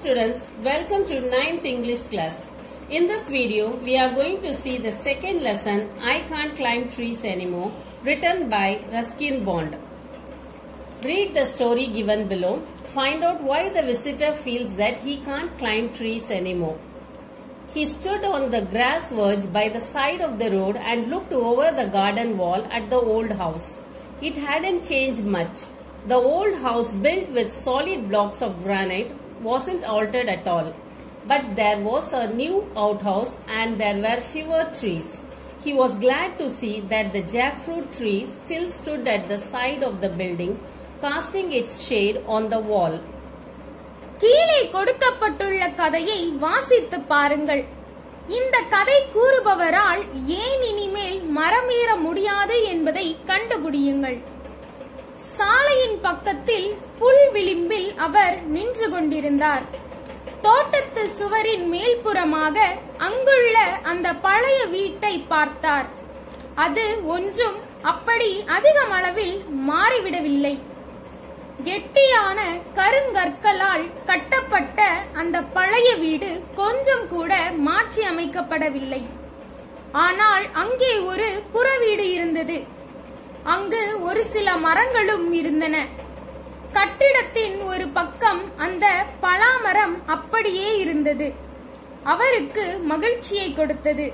students, welcome to 9th English class. In this video, we are going to see the second lesson, I Can't Climb Trees Anymore, written by Ruskin Bond. Read the story given below. Find out why the visitor feels that he can't climb trees anymore. He stood on the grass verge by the side of the road and looked over the garden wall at the old house. It hadn't changed much. The old house, built with solid blocks of granite, wasn't altered at all. But there was a new outhouse and there were fewer trees. He was glad to see that the jackfruit tree still stood at the side of the building, casting its shade on the wall. கீழே கொடுக்கப்பட்டுள்ள கதையை வாசித்து பாருங்கள் இந்த கதை கூறுபவரால் ஏன் இனிமேல் மரமேற முடியாது என்பதை கண்டுபிடியுங்கள் சாலையின் பக்கத்தில் புல் விளிம்பில் அவர் நின்று கொண்டிருந்தார் தோட்டத்து சுவரின் மேல்புறமாக அங்குள்ள அந்த பழைய வீட்டை பார்த்தார் அது ஒன்றும் அப்படி அதிகமளவில் மாறிவிடவில்லை கெட்டியான கருங்கற்களால் கட்டப்பட்ட அந்த பழைய வீடு கொஞ்சம் கூட மாற்றி அமைக்கப்படவில்லை ஆனால் அங்கே ஒரு புற வீடு இருந்தது அங்கு ஒரு சில மரங்களும் இருந்தன கட்டிடத்தின் ஒரு பக்கம் அந்த பலாமரம் அப்படியே இருந்தது அவருக்கு மகிழ்ச்சியை கொடுத்தது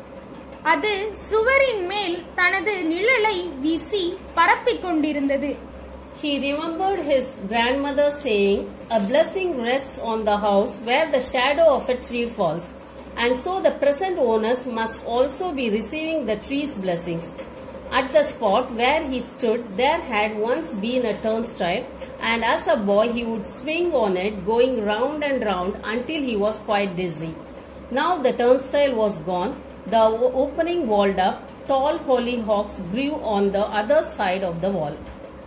அது சுவரின் மேல் தனது நிழலை வீசி பரப்பிக் கொண்டிருந்தது He remembered his grandmother saying, A blessing rests on the house where the shadow of a tree falls, and so the present owners must also be receiving the tree's blessings. At the spot where he stood, there had once been a turnstile, and as a boy he would swing on it, going round and round until he was quite dizzy. Now the turnstile was gone, the opening walled up, tall hollyhocks grew on the other side of the wall.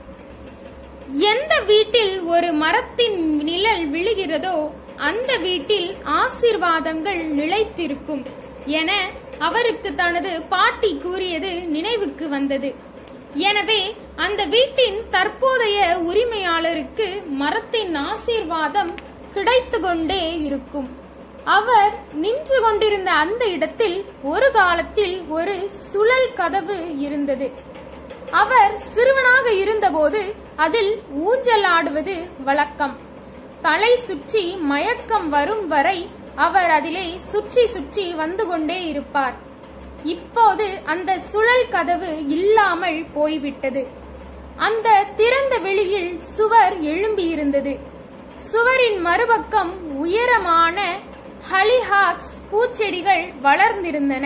எந்த வீட்டில் ஒரு மரத்தின் நிழல் விழுகிறதோ அந்த வீட்டில் ஆசீர்வாதங்கள் நிலைத்திருக்கும் என அவருக்கு தனது பாட்டி கூறியது நினைவுக்கு வந்தது எனவே அந்த வீட்டின் தற்போதைய உரிமையாளருக்கு மரத்தின் ஆசீர்வாதம் கிடைத்து கொண்டே இருக்கும் அவர் நின்று கொண்டிருந்த அந்த இடத்தில் ஒரு காலத்தில் ஒரு சுழல் கதவு இருந்தது அவர் சிறுவனாக இருந்தபோது அதில் ஊஞ்சலாடுவது வழக்கம் தலை சுற்றி மயக்கம் வரும் வரை அவர் அதிலே சுற்றி சுற்றி வந்து கொண்டே இருப்பார் இப்போது அந்த சுழல் கதவு இல்லாமல் போய்விட்டது அந்த திறந்த வெளியில் சுவர் எழும்பியிருந்தது சுவரின் மறுபக்கம் உயரமான ஹலிஹாக்ஸ் பூச்செடிகள் வளர்ந்திருந்தன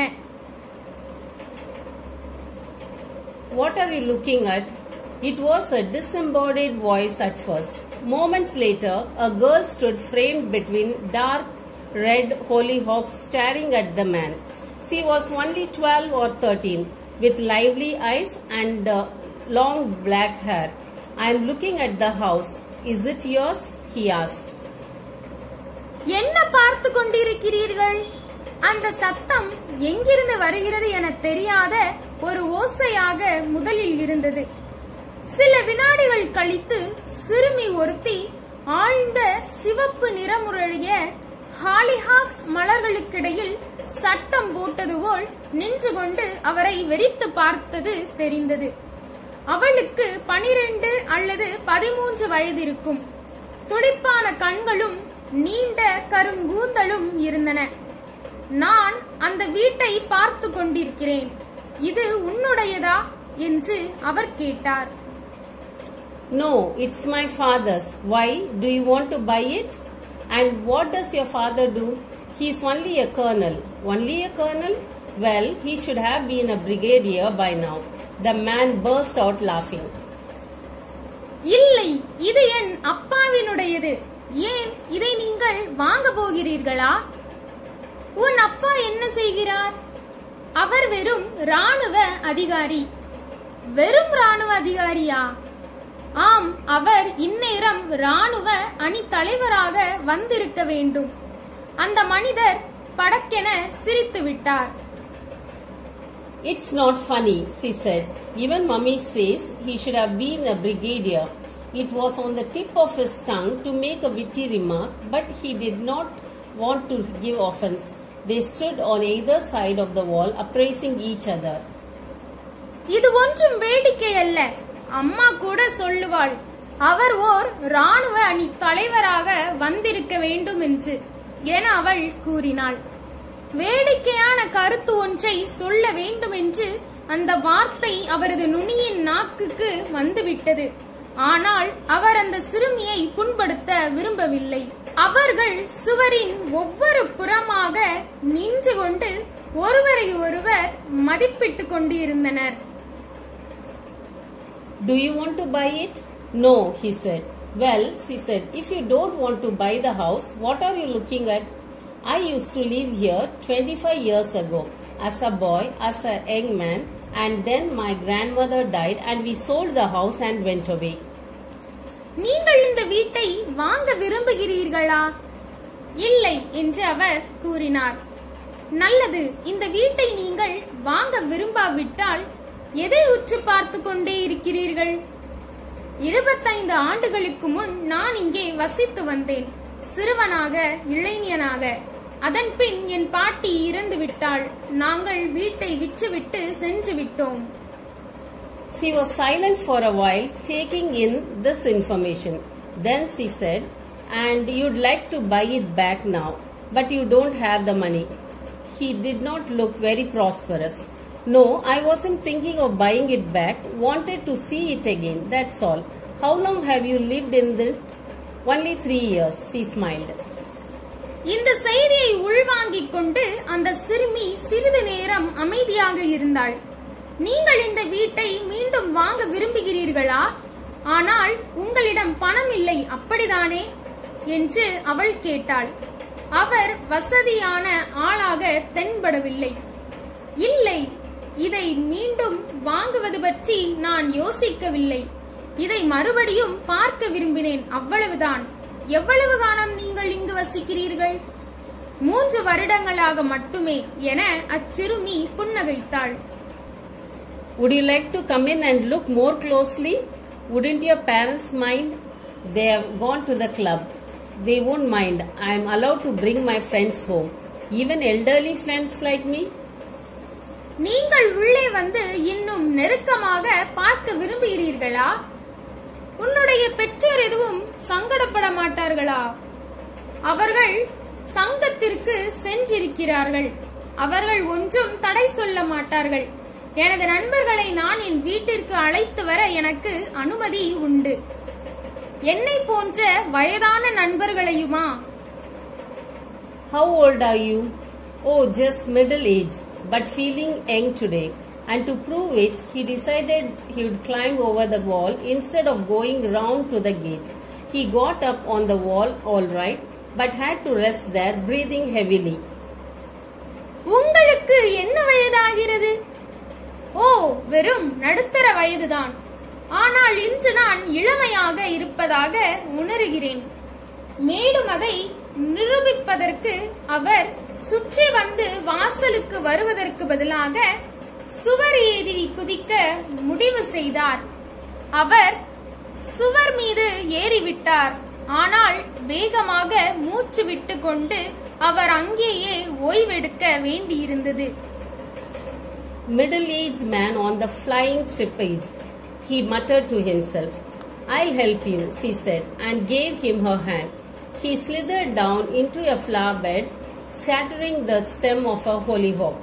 What are you looking at? It was a disembodied voice at first. Moments later, a girl stood framed between dark red hollyhocks staring at the man. She was only 12 or 13, with lively eyes and uh, long black hair. I am looking at the house. Is it yours? he asked. என்ன பார்த்து கொண்டிருக்கிறீர்கள் அந்த சத்தம் எங்கிருந்து வருகிறது என தெரியாத ஒரு ஓசையாக முதலில் இருந்தது சில வினாடிகள் கழித்து சிறுமி ஒருத்தி ஆழ்ந்த சிவப்பு நிறமுறைய ஹாலிஹாக்ஸ் மலர்களுக்கிடையில் சட்டம் போட்டது போல் நின்று கொண்டு அவரை வெறித்து பார்த்தது தெரிந்தது அவளுக்கு பனிரெண்டு அல்லது பதிமூன்று வயது இருக்கும் துடிப்பான கண்களும் நீண்ட கருங்கூந்தலும் இருந்தன நான் அந்த வீட்டை பார்த்து கொண்டிருக்கிறேன் இது உன்னுடையதா என்று அவர் கேட்டார் No, it's my father's. Why? Do you want to buy it? And what does your father do? He's only a colonel. Only a colonel? Well, he should have been a brigadier by now. The man burst out laughing. இல்லை இது என் அப்பாவினுடையது ஏன் இதை நீங்கள் வாங்க போகிறீர்களா உன் அப்பா என்ன செய்கிறார் அவர் வெறும் ராணுவ அதிகாரி வெறும் ராணுவ அதிகாரியா ஆம் அவர் இந்நேரம் ராணுவ அணி தலைவராக வந்திருக்க வேண்டும் அந்த மனிதர் படக்கென சிரித்து விட்டார் It's not funny, she said. Even mummy says he should have been a brigadier. It was on the tip of his tongue to make a witty remark, but he did not want to give offense. They stood on either side of the wall, appraising each other. இது ஒன்றும் வேடிக்கை அல்ல அம்மா கூட சொல்லுவாள் அவர் ஓர் ராணுவ அணி தலைவராக வந்திருக்க வேண்டும் என்று என அவள் கூறினாள் வேடிக்கையான கருத்து ஒன்றை சொல்ல வேண்டும் என்று அந்த வார்த்தை அவரது நுனியின் நாக்குக்கு வந்துவிட்டது ஆனால் அவர் அந்த சிறுமியை புண்படுத்த விரும்பவில்லை அவர்கள் சுவரின் ஒவ்வொரு புறமாக நின்று கொண்டு ஒருவரை ஒருவர் மதிப்பிட்டுக் கொண்டிருந்தனர் Do you want to buy it? No, he said. Well, she said, if you don't want to buy the house, what are you looking at? I used to live here 25 years ago as a boy, as a young man, and then my grandmother died and we sold the house and went away. நீங்கள் இந்த வீட்டை வாங்க விரும்புகிறீர்களா இல்லை என்று அவர் கூறினார் நல்லது இந்த வீட்டை நீங்கள் வாங்க விரும்பாவிட்டால் எதை உற்று பார்த்து கொண்டே இருக்கிறீர்கள் இருபத்தைந்து ஆண்டுகளுக்கு முன் நான் இங்கே வசித்து வந்தேன் சிறுவனாக இளைஞனாக அதன் பின் என் பாட்டி இறந்து விட்டாள் நாங்கள் வீட்டை விற்றுவிட்டு சென்று விட்டோம் She was silent for a while, taking in this information. Then she said, And you'd like to buy it back now, but you don't have the money. He did not look very prosperous. No, I wasn't thinking of buying it back, wanted to see it again, that's all. How long have you lived in it? Only three years, she smiled. இந்த செய்தியை உள்வாங்கிக் கொண்டு அந்த சிறுமி சிறிது நேரம் அமைதியாக இருந்தாள் நீங்கள் இந்த வீட்டை மீண்டும் வாங்க விரும்புகிறீர்களா ஆனால் உங்களிடம் பணம் இல்லை அப்படிதானே என்று அவள் கேட்டாள் அவர் வசதியான ஆளாக தென்படவில்லை இல்லை இதை மீண்டும் வாங்குவது பற்றி நான் யோசிக்கவில்லை இதை மறுபடியும் பார்க்க விரும்பினேன் அவ்வளவுதான் எவ்வளவு காலம் நீங்கள் இங்கு வசிக்கிறீர்கள் மூன்று வருடங்களாக மட்டுமே என அச்சிறுமி புன்னகைத்தாள் Would you like to come in and look more closely? Wouldn't your parents mind? They have gone to the club. They won't mind. I am allowed to bring my friends home. Even elderly friends like me? நீங்கள் உள்ளே வந்து இன்னும் நெருக்கமாக பார்க்க விரும்புகிறீர்களா உன்னுடைய பெற்றோர் எதுவும் சங்கடப்பட மாட்டார்களா அவர்கள் சங்கத்திற்கு சென்றிருக்கிறார்கள் அவர்கள் ஒன்றும் தடை சொல்ல மாட்டார்கள் எனது நண்பர்களை நான் என் வீட்டிற்கு அழைத்து வர எனக்கு அனுமதி உண்டு என்னை போன்ற வயதான நண்பர்களையுமா How old are you? Oh, just middle age, but feeling young today. And to prove it, he decided he would climb over the wall instead of going round to the gate. He got up on the wall all right, but had to rest there, breathing heavily. உங்களுக்கு என்ன வயதாகிறது ஓ வெறும் நடுத்தர வயதுதான் ஆனால் இன்று நான் இளமையாக இருப்பதாக உணர்கிறேன் மேலும் அதை நிரூபிப்பதற்கு அவர் சுற்றி வந்து வாசலுக்கு வருவதற்கு பதிலாக சுவர் ஏறி குதிக்க முடிவு செய்தார் அவர் சுவர் மீது ஏறிவிட்டார் ஆனால் வேகமாக மூச்சு விட்டுக்கொண்டு அவர் அங்கேயே ஓய்வெடுக்க வேண்டியிருந்தது Middle-aged man on the flying trapeze, he muttered to himself. I'll help you, she said, and gave him her hand. He slithered down into a flower bed, scattering the stem of a hollyhock.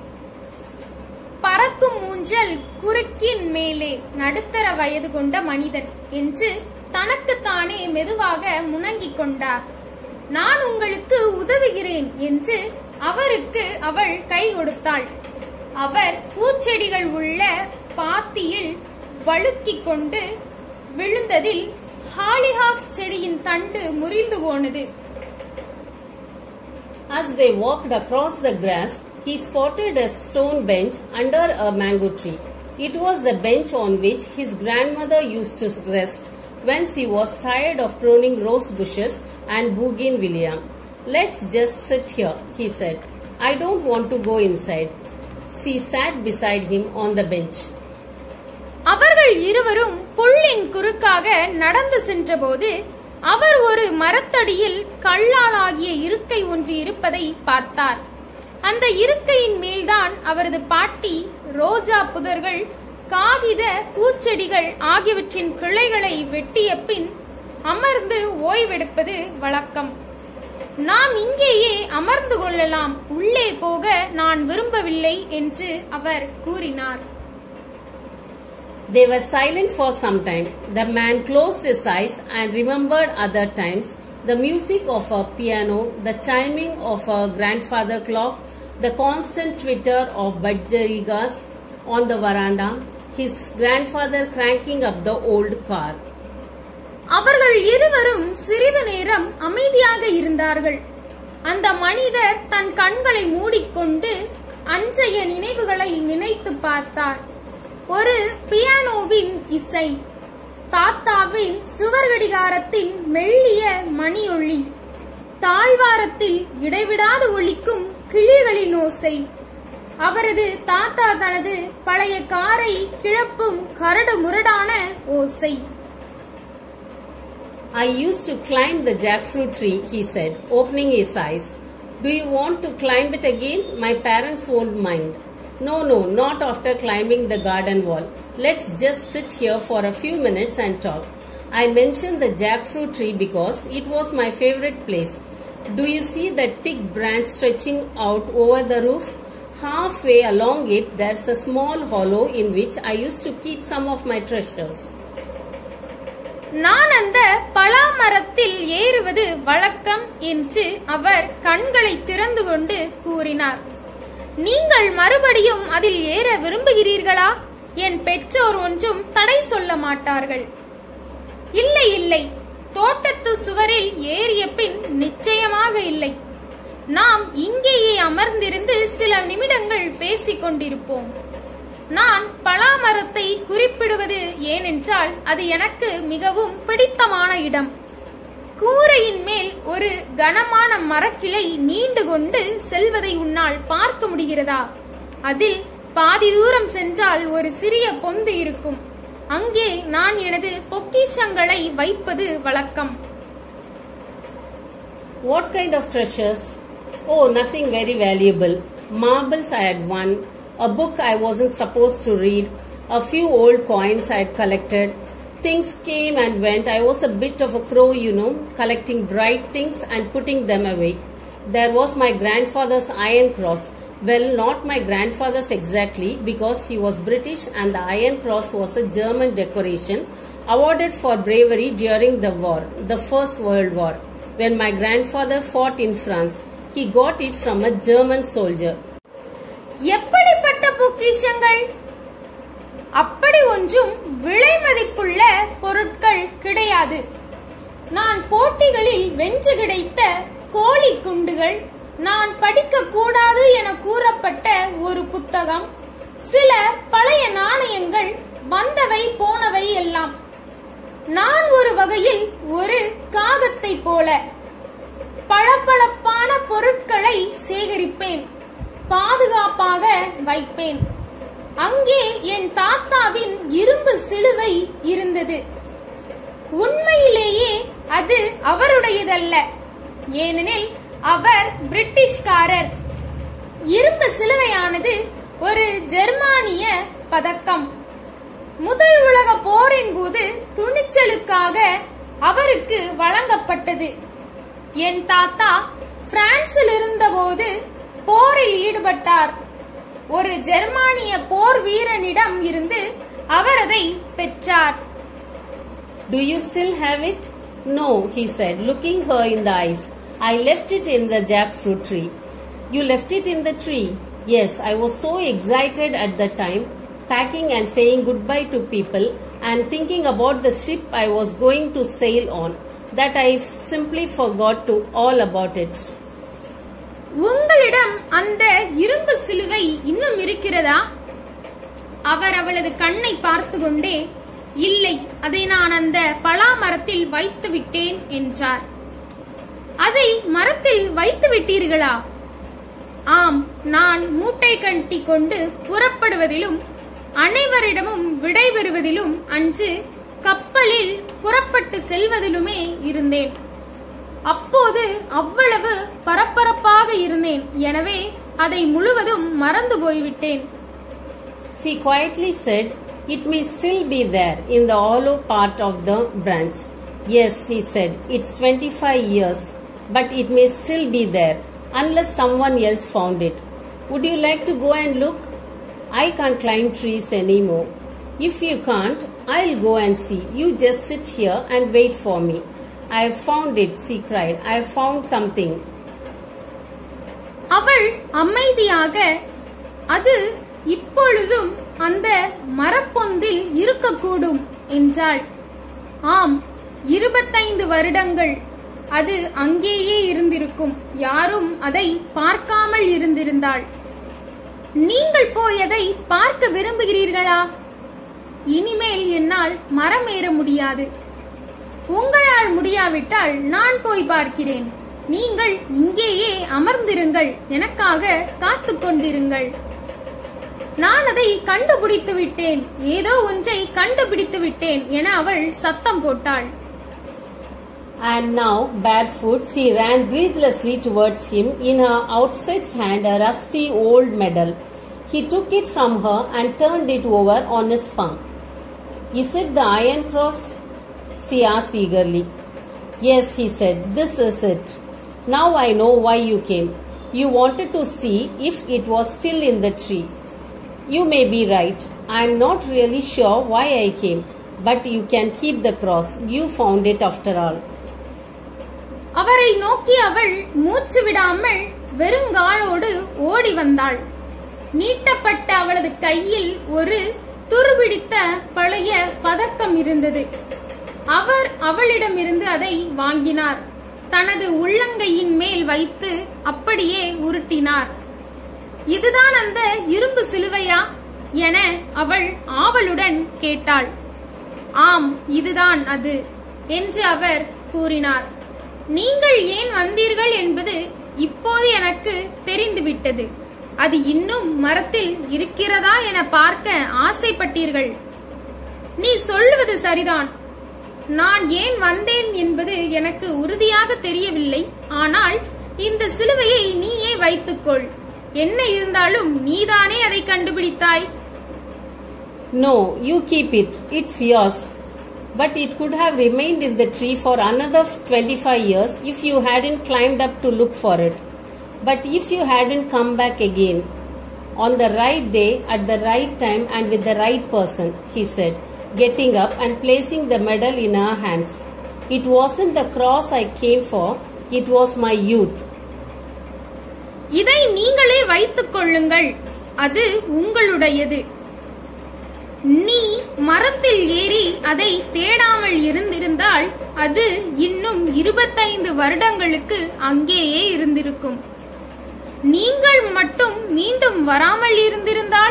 பறக்கும் ஊஞ்சல் குறுக்கின் மேலே நடுத்தர வயது கொண்ட மனிதன் என்று தனக்குத்தானே மெதுவாக முணங்கிக் கொண்டார் நான் உங்களுக்கு உதவுகிறேன் என்று அவருக்கு அவள் கை கொடுத்தாள் அவர் பூச்செடிகள் உள்ள பாத்தியில் வழுக்கிக் கொண்டு விழுந்ததில் ஹாலிஹாக்ஸ் செடியின் தண்டு முறிந்து போனது As they walked across the grass, he spotted a stone bench under a mango tree. It was the bench on which his grandmother used to rest when she was tired of pruning rose bushes and bougainvillea. Let's just sit here, he said. I don't want to go inside. She sat beside him on the bench. அவர்கள் அவர்கள் இருவரும் புல்லின் குறுக்காக நடந்து சென்றபோது அவர் ஒரு மரத்தடியில் கல்லாலாகிய இருக்கை ஒன்று இருப்பதை பார்த்தார் அந்த இருக்கையின் மேல்தான் அவரது பாட்டி ரோஜா புதர்கள் காகித பூச்செடிகள் ஆகியவற்றின் கிளைகளை வெட்டிய பின் அமர்ந்து ஓய்வெடுப்பது வழக்கம் நாம் இங்கேயே அமர்ந்து கொள்ளலாம் உள்ளே போக நான் விரும்பவில்லை என்று அவர் கூறினார் They were silent for some time. The man closed his eyes and remembered other times the music of a piano, the chiming of a grandfather clock, the constant twitter of budgerigas on the veranda, his grandfather cranking up the old car. அவர்கள் இருவரும் சிறிது நேரம் அமைதியாக இருந்தார்கள் அந்த மனிதர் தன் கண்களை மூடிக்கொண்டு அன்றைய நினைவுகளை நினைத்து பார்த்தார் ஒரு பியானோவின் இசை தாத்தாவின் சுவர்கடிகாரத்தின் மெல்லிய மணியொளி தாழ்வாரத்தில் இடைவிடாது ஒலிக்கும் கிளிகளின் ஓசை அவரது தாத்தா தனது பழைய காரை கிளப்பும் கரடு முரடான ஓசை I used to climb the jackfruit tree, he said, opening his eyes. Do you want to climb it again? My parents won't mind. No, no, not after climbing the garden wall. Let's just sit here for a few minutes and talk. I mentioned the jackfruit tree because it was my favorite place. Do you see that thick branch stretching out over the roof? Halfway along it, there's a small hollow in which I used to keep some of my treasures. நான் அந்த பலா மரத்தில் ஏறுவது வழக்கம் என்று அவர் கண்களை திறந்து கொண்டு கூறினார் நீங்கள் மறுபடியும் அதில் ஏற விரும்புகிறீர்களா என் பெற்றோர் ஒன்றும் தடை சொல்ல மாட்டார்கள் இல்லை இல்லை தோட்டத்து சுவரில் ஏறிய பின் நிச்சயமாக இல்லை நாம் இங்கேயே அமர்ந்திருந்து சில நிமிடங்கள் பேசிக் கொண்டிருப்போம் நான் பலாமரத்தை குறிப்பிடுவது ஏனென்றால் அது எனக்கு மிகவும் பிடித்தமான இடம் கூரையின் மேல் ஒரு கனமான மரக்கிளை நீண்டு கொண்டு செல்வதை உன்னால் பார்க்க முடிகிறதா அதில் பாதி தூரம் சென்றால் ஒரு சிறிய பொந்து இருக்கும் அங்கே நான் எனது பொக்கிஷங்களை வைப்பது வழக்கம் What kind of treasures? Oh, nothing very valuable. Marbles I had won, a book I wasn't supposed to read, a few old coins I had collected. Things came and went. I was a bit of a crow, you know, collecting bright things and putting them away. There was my grandfather's iron cross. Well, not my grandfather's exactly, because he was British and the iron cross was a German decoration awarded for bravery during the war, the First World War. When my grandfather fought in France, he got it from a German soldier. எப்படிப்பட்ட பொக்கிஷங்கள் அப்படி ஒன்றும் விலை மதிப்புள்ள பொருட்கள் கிடையாது நான் போட்டிகளில் வென்று கிடைத்த கோழி குண்டுகள் நான் படிக்க கூடாது என கூறப்பட்ட ஒரு புத்தகம் சில பழைய நாணயங்கள் வந்தவை போனவை எல்லாம் நான் ஒரு வகையில் ஒரு காகத்தை போல பளபளப்பான பொருட்களை சேகரிப்பேன் பாதுகாப்பாக வைப்பேன் அங்கே என் தாத்தாவின் இரும்பு சிலுவை இருந்தது உண்மையிலேயே அது அவருடையதல்ல ஏனெனில் அவர் பிரிட்டிஷ்காரர் இரும்பு சிலுவையானது ஒரு ஜெர்மானிய பதக்கம் முதல் உலக போரின் போது துணிச்சலுக்காக அவருக்கு வழங்கப்பட்டது என் தாத்தா பிரான்சில் இருந்தபோது போரில் ஈடுபட்டார் ஒரு ஜெர்மானிய போர் வீரனிடம் இருந்து அவர் அதை பெற்றார் Do you still have it? No, he said, looking her in the eyes. I left it in the jackfruit tree. You left it in the tree? Yes, I was so excited at the time, packing and saying goodbye to people and thinking about the ship I was going to sail on, that I simply forgot to all about it. உங்களிடம் அந்த இரும்பு சிலுவை இன்னும் இருக்கிறதா அவர் அவளது கண்ணை பார்த்து கொண்டே இல்லை அதை நான் அந்த பலா மரத்தில் வைத்து விட்டேன் என்றார் அதை மரத்தில் வைத்து விட்டீர்களா ஆம் நான் மூட்டை கட்டி கொண்டு புறப்படுவதிலும் அனைவரிடமும் விடைபெறுவதிலும் அன்று கப்பலில் புறப்பட்டு செல்வதிலுமே இருந்தேன் அப்போது அவ்வளவு பரபரப்பாக இருந்தேன் எனவே அதை முழுவதும் மறந்து போய்விட்டேன் She quietly said, It may still be there in the hollow part of the branch. Yes, he said, it's 25 years, but it may still be there unless someone else found it. Would you like to go and look? I can't climb trees anymore. If you can't, I'll go and see. You just sit here and wait for me. I have found it, she cried. I have found something. அவள் அமைதியாக அது இப்பொழுதும் அந்த மரப்பொந்தில் இருக்கக்கூடும் என்றாள் ஆம் இருபத்தைந்து வருடங்கள் அது அங்கேயே இருந்திருக்கும் யாரும் அதை பார்க்காமல் இருந்திருந்தாள் நீங்கள் போய் அதை பார்க்க விரும்புகிறீர்களா இனிமேல் என்னால் மரம் ஏற முடியாது உங்களால் முடியாவிட்டால் நான் போய் பார்க்கிறேன் நீங்கள் இங்கேயே அமர்ந்திருங்கள் எனக்காக காத்துக் கொண்டிருங்கள் நான் அதை கண்டுபிடித்து விட்டேன் ஏதோ ஒன்றை கண்டுபிடித்து விட்டேன் என அவள் சத்தம் போட்டாள் And now, barefoot, she ran breathlessly towards him in her outstretched hand a rusty old medal. He took it from her and turned it over on his palm. Is it the Iron Cross? She asked eagerly. Yes, he said, this is it. Now I know why you came. You wanted to see if it was still in the tree. You may be right. I am not really sure why I came, but you can keep the cross. You found it after all. அவரை நோக்கி அவள் மூச்சு விடாமல் வெறுங்காலோடு ஓடி வந்தாள் நீட்டப்பட்ட அவளது கையில் ஒரு துருபிடித்த பழைய பதக்கம் இருந்தது அவர் அவளிடமிருந்து அதை வாங்கினார் தனது உள்ளங்கையின் மேல் வைத்து அப்படியே உருட்டினார் இதுதான் அந்த இரும்பு சிலுவையா என அவள் ஆவலுடன் கேட்டாள் ஆம் இதுதான் அது என்று அவர் கூறினார் நீங்கள் ஏன் வந்தீர்கள் என்பது இப்போது எனக்கு தெரிந்துவிட்டது அது இன்னும் மரத்தில் இருக்கிறதா என பார்க்க ஆசைப்பட்டீர்கள் நீ சொல்லுவது சரிதான் நான் ஏன் வந்தேன் என்பது எனக்கு உறுதியாக தெரியவில்லை ஆனால் இந்த சிலுவையை நீயே வைத்துக்கொள் என்ன இருந்தாலும் நீதானே அதை கண்டுபிடித்தாய் No, you keep it. It's yours. But it could have remained in the tree for another 25 years if you hadn't climbed up to look for it. But if you hadn't come back again, on the right day, at the right time, and with the right person, he said, getting up and placing the medal in her hands. It wasn't the cross I came for, it was my youth. இதை நீங்களே வைத்துக் கொள்ளுங்கள் அது உங்களுடையது நீ மரத்தில் ஏறி அதை தேடாமல் இருந்திருந்தால் அது இன்னும் இருபத்தைந்து வருடங்களுக்கு அங்கேயே இருந்திருக்கும் நீங்கள் மட்டும் மீண்டும் வராமல் இருந்திருந்தால்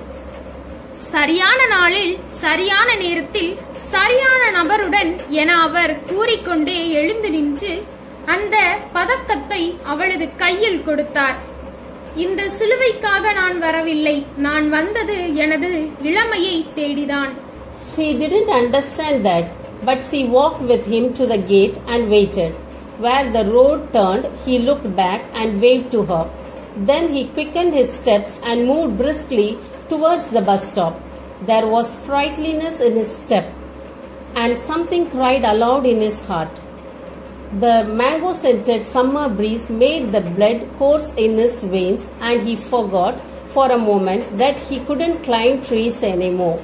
சரியான நாளில் சரியான நேரத்தில் சரியான நபருடன் என அவர் கூறிக்கொண்டே எழுந்து நின்று அந்த பதக்கத்தை அவளது கையில் கொடுத்தார் இந்த சிலுவைக்காக நான் வரவில்லை நான் வந்தது எனது இளமையை தேடிதான் She didn't understand that, but she walked with him to the gate and waited. Where the road turned, he looked back and waved to her. Then he quickened his steps and moved briskly towards the bus stop. There was sprightliness in his step, and something cried aloud in his heart. The mango scented summer breeze made the blood course in his veins, and he forgot for a moment that he couldn't climb trees anymore.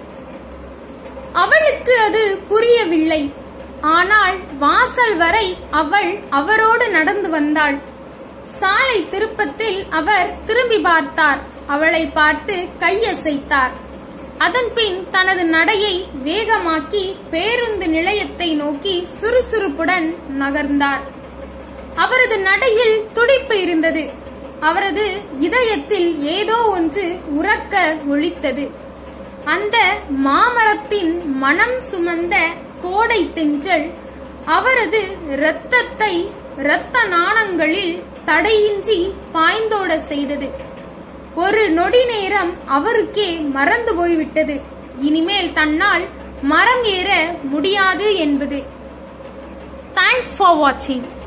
அவளுக்கு அது புரியவில்லை ஆனால் வாசல் வரை அவள் அவரோடு நடந்து வந்தாள் சாலை திருப்பத்தில் அவர் திரும்பி பார்த்தார் அவளை பார்த்து கையசைத்தார் அதன்பின் தனது நடையை வேகமாக்கி பேருந்து நிலையத்தை நோக்கி சுறுசுறுப்புடன் நகர்ந்தார் அவரது நடையில் துடிப்பு இருந்தது அவரது இதயத்தில் ஏதோ ஒன்று உறக்க ஒழித்தது அந்த மாமரத்தின் மனம் சுமந்த கோடை தென்றல் அவரது இரத்தத்தை இரத்த நாணங்களில் தடையின்றி பாய்ந்தோட செய்தது ஒரு நொடி நேரம் அவருக்கே மறந்து போய்விட்டது இனிமேல் தன்னால் மரம் ஏற முடியாது என்பது தேங்க்ஸ் ஃபார் வாட்சிங்